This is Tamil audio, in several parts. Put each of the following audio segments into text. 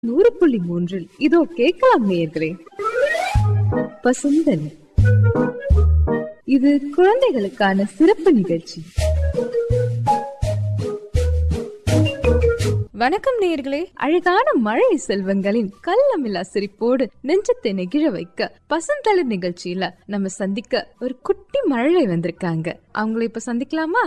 நூறு புள்ளி மூன்றில் இதோ கேட்கலாம் நேயர்களே பசுந்தன் இது குழந்தைகளுக்கான சிறப்பு நிகழ்ச்சி வணக்கம் நேயர்களே அழகான மழை செல்வங்களின் கள்ளமில்லா சிரிப்போடு நெஞ்சத்தை நெகிழ வைக்க பசுந்தளிர் நிகழ்ச்சியில நம்ம சந்திக்க ஒரு குட்டி மழலை வந்திருக்காங்க அவங்கள இப்ப சந்திக்கலாமா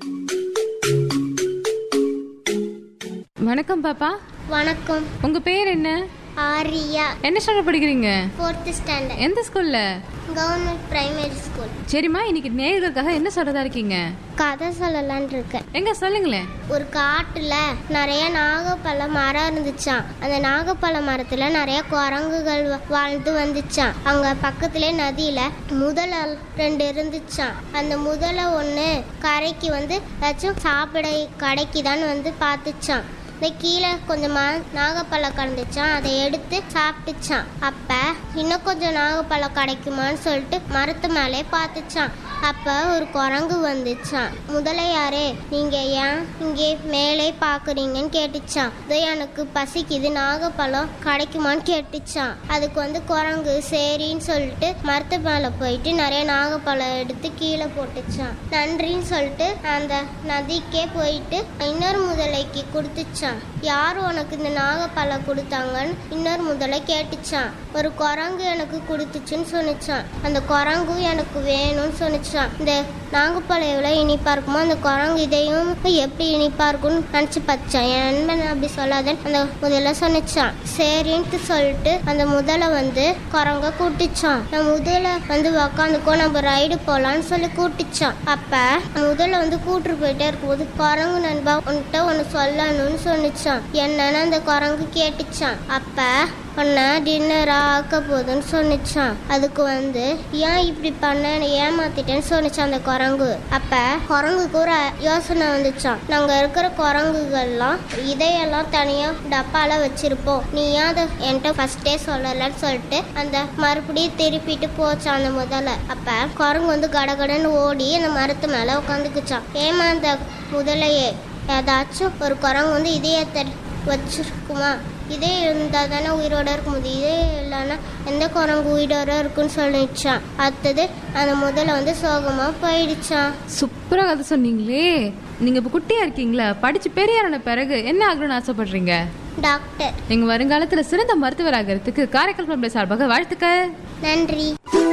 வணக்கம் பாப்பா வணக்கம் உங்க பேர் என்ன ஆரியா என்ன ஸ்டாண்டர்ட் படிக்கிறீங்க ஃபோர்த்து ஸ்டாண்டர்ட் எந்த ஸ்கூல்ல கவர்மெண்ட் பிரைமரி ஸ்கூல் சரிம்மா இன்னைக்கு நேயர்களுக்காக என்ன சொல்றதா இருக்கீங்க கதை சொல்லலான் இருக்கேன் எங்க சொல்லுங்களேன் ஒரு காட்டுல நிறைய நாகப்பழ மரம் இருந்துச்சாம் அந்த நாகப்பழ மரத்துல நிறைய குரங்குகள் வா- வாழ்ந்து வந்துச்சாம் அங்க பக்கத்திலே நதியில முதல ரெண்டு இருந்துச்சாம் அந்த முதல ஒண்ணு கரைக்கு வந்து ஏதாச்சும் சாப்பிட கடைக்குதான்னு வந்து பார்த்துச்சாம் இந்த கீழே கொஞ்சமா நாகப்பழம் கிடந்துச்சான் அதை எடுத்து சாப்பிட்டுச்சான் அப்ப இன்னும் கொஞ்சம் நாகப்பழம் கிடைக்குமான்னு சொல்லிட்டு மரத்து மேலே பார்த்துச்சான் அப்ப ஒரு குரங்கு வந்துச்சான் முதலையாரே நீங்க ஏன் இங்கே மேலே பாக்குறீங்கன்னு கேட்டுச்சான் இதோ எனக்கு பசிக்குது நாகப்பழம் கிடைக்குமான்னு கேட்டுச்சான் அதுக்கு வந்து குரங்கு சரின்னு சொல்லிட்டு மரத்து மேலே போயிட்டு நிறைய நாகப்பழம் எடுத்து கீழே போட்டுச்சான் நன்றின்னு சொல்லிட்டு அந்த நதிக்கே போயிட்டு இன்னொரு முதலைக்கு கொடுத்துச்சான் யார் உனக்கு இந்த நாகப்பழம் கொடுத்தாங்கன்னு இன்னொரு முதலை கேட்டுச்சான் ஒரு குரங்கு எனக்கு கொடுத்துச்சுன்னு சொன்னிச்சான் அந்த குரங்கும் எனக்கு வேணும்னு சொன்னிச்சான் இந்த நாகப்பழம் எவ்வளோ இனிப்பா இருக்குமோ அந்த குரங்கு இதையும் எப்படி இனிப்பா இருக்கும்னு நினச்சி பார்த்துச்சான் என் நண்பன் அப்படி சொல்லாதன்னு அந்த முதல்ல சொன்னிச்சான் சரின்ட்டு சொல்லிட்டு அந்த முதலை வந்து குரங்க கூட்டிச்சான் அந்த முதலை வந்து உக்காந்துக்கோ நம்ம ரைடு போலான்னு சொல்லி கூட்டிச்சான் அப்ப முதல்ல வந்து கூட்டிட்டு போயிட்டே இருக்கும்போது குரங்கு நண்பா உன்கிட்ட ஒன்று சொல்லணும்னு சொன்னிச்சான் என்னன்னு அந்த குரங்கு கேட்டுச்சான் அப்ப உன்னை டின்னரா ஆக்க போகுதுன்னு சொன்னிச்சான் அதுக்கு வந்து ஏன் இப்படி பண்ண என்னை ஏமாத்திட்டேன்னு சொன்னிச்சான் அந்த குரங்கு அப்ப குரங்குக்கு ஒரு யோசனை வந்துச்சான் நாங்க இருக்கிற குரங்குகள்லாம் இதையெல்லாம் தனியா டப்பால வச்சிருப்போம் நீ ஏன் அதை என்கிட்ட ஃபர்ஸ்டே சொல்லலன்னு சொல்லிட்டு அந்த மறுபடியும் திருப்பிட்டு போச்சான் அந்த முதல்ல அப்ப குரங்கு வந்து கடகடன்னு ஓடி அந்த மரத்து மேல உட்காந்துக்குச்சான் ஏமா அந்த முதலையே ஏதாச்சும் ஒரு குரங்கு வந்து இதயத்தை வச்சிருக்குமா இதே இருந்தால் தானே உயிரோட இருக்க முடியும் இதே இல்லைன்னா எந்த குரங்கு உயிரோட இருக்குன்னு சொல்லிடுச்சான் அடுத்தது அந்த முதல்ல வந்து சோகமாக போயிடுச்சான் சூப்பரா கதை சொன்னீங்களே நீங்க இப்ப குட்டியா இருக்கீங்களா படிச்சு பெரியாரான பிறகு என்ன ஆகணும்னு ஆசைப்படுறீங்க டாக்டர் நீங்க வருங்காலத்துல சிறந்த மருத்துவர் ஆகிறதுக்கு காரைக்கால் குழந்தை சார்பாக வாழ்த்துக்கள் நன்றி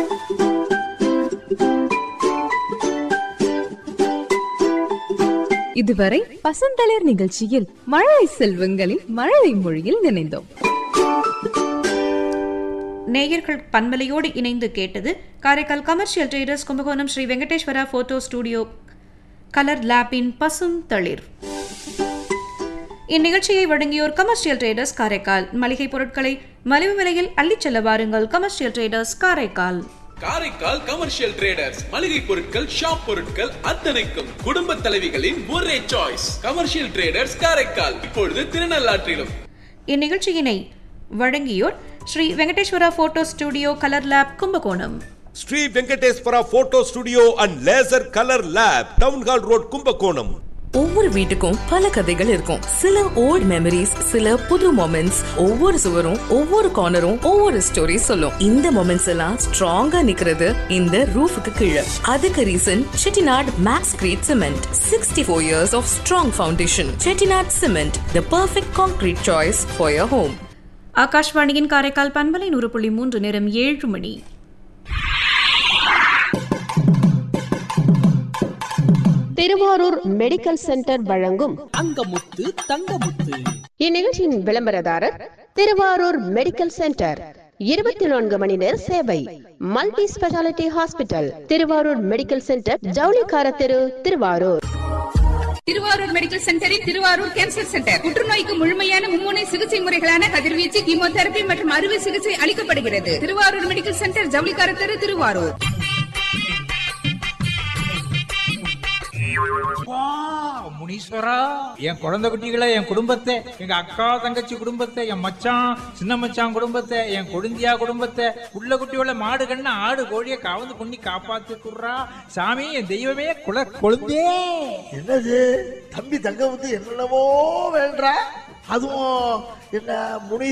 இதுவரை பசந்தளிர் நிகழ்ச்சியில் மழலை செல்வங்களின் மழலை மொழியில் நினைந்தோம் நேயர்கள் பன்மலையோடு இணைந்து கேட்டது Karaikal commercial traders Kumbakonam Sri Venkateswara photo studio colour லேபின் பசும் தளிர் இந்நிகழ்ச்சியை வழங்கியோர் கமர்ஷியல் ட்ரேடர்ஸ் காரைக்கால் மளிகை பொருட்களை மலிவு விலையில் அள்ளிச் செல்ல வாருங்கள் commercial traders Karaikal Karaikal commercial traders மளிகை பொருட்கள் ஷாப் பொருட்கள் அத்தனைக்கும் குடும்ப தலைவிகளின் ஒரே சாய்ஸ் கமர்ஷியல் டிரேடர்ஸ் காரைக்கால் இப்பொழுது திருநள்ளாற்றிலும் இந்நிகழ்ச்சியினை வழங்கியோர் Sri Venkateswara photo studio colour lab Kumbakonam Sri Venkateswara photo studio and laser colour lab town hall road Kumbakonam ஒவ்வொரு வீட்டுக்கும் பல கதைகள் இருக்கும் சில ஓல்ட் மெமரிஸ் சில புது மொமெண்ட்ஸ் ஒவ்வொரு சுவரும் ஒவ்வொரு கார்னரும் ஒவ்வொரு ஸ்டோரி சொல்லும் இந்த மொமெண்ட்ஸ் எல்லாம் ஸ்ட்ராங்கா நிக்கிறது இந்த ரூஃபுக்கு கீழே அதுக்கு reason Chettinad Maxcrete cement sixty four years of strong foundation Chettinad cement the perfect concrete choice for your home ஆகாஷ்வாணியின் காரைக்கால் பண்பலை நூறு புள்ளி மூன்று நேரம் ஏழு மணி திருவாரூர் மெடிக்கல் சென்டர் வழங்கும் அங்கமுத்து தங்கமுத்து இந்நிகழ்ச்சியின் விளம்பரதாரர் திருவாரூர் மெடிக்கல் சென்டர் இருபத்தி நான்கு மணி நேர சேவை multi speciality hospital Thiruvarur medical centre ஜவுளிக்கார தெரு திருவாரூர் திருவாரூர் மெடிக்கல் சென்டரில் திருவாரூர் கேன்சர் சென்டர் புற்றுநோய்க்கு முழுமையான மும்முனை சிகிச்சை முறைகளான கதிர்வீச்சு கீமோதெரபி மற்றும் அறுவை சிகிச்சை அளிக்கப்படுகிறது திருவாரூர் மெடிக்கல் சென்டர் ஜவுளிக்கார தெரு திருவாரூர் வா, முனீஸ்வரா என் குழந்தை குட்டிகளை என் குடும்பத்தை எங்க அக்கா தங்கச்சி குடும்பத்தை என் மச்சான் சின்ன மச்சான் குடும்பத்தை என் கொழுந்தியா குடும்பத்தை உள்ள குட்டியோட மாடு கண்ணு ஆடு கோழியை காவந்து பண்ணி காப்பாத்து குடுறா சாமி என் தெய்வமே குல கொழுந்தே என்னது தம்பி தங்க வந்து என்னென்னவோ வேண்டா அதுவும் என்ன முனி